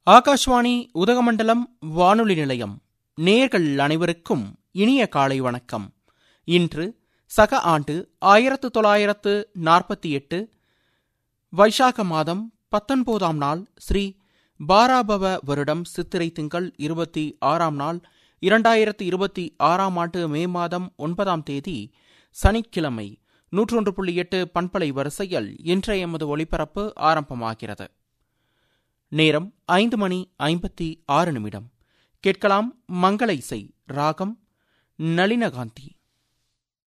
ஆகாஷ்வாணி உதகமண்டலம் வானொலி நிலையம் நேர்கள் அனைவருக்கும் இனிய காலை வணக்கம் இன்று சக ஆண்டு ஆயிரத்து தொள்ளாயிரத்து நாற்பத்தி எட்டு வைசாக மாதம் பத்தொன்பதாம் நாள் ஸ்ரீ பாராபவ வருடம் சித்திரை திங்கள் இருபத்தி ஆறாம் நாள் இரண்டாயிரத்து இருபத்தி ஆறாம் ஆண்டு மே மாதம் ஒன்பதாம் தேதி சனிக்கிழமை நூற்றொன்று புள்ளி எட்டு பண்பலை வரிசையில் இன்றைய எமது ஒளிபரப்பு ஆரம்பமாகிறது நேரம் ஐந்து மணி ஐம்பத்தி ஆறு நிமிடம் கேட்கலாம் மங்கள இசை ராகம் நளினகாந்தி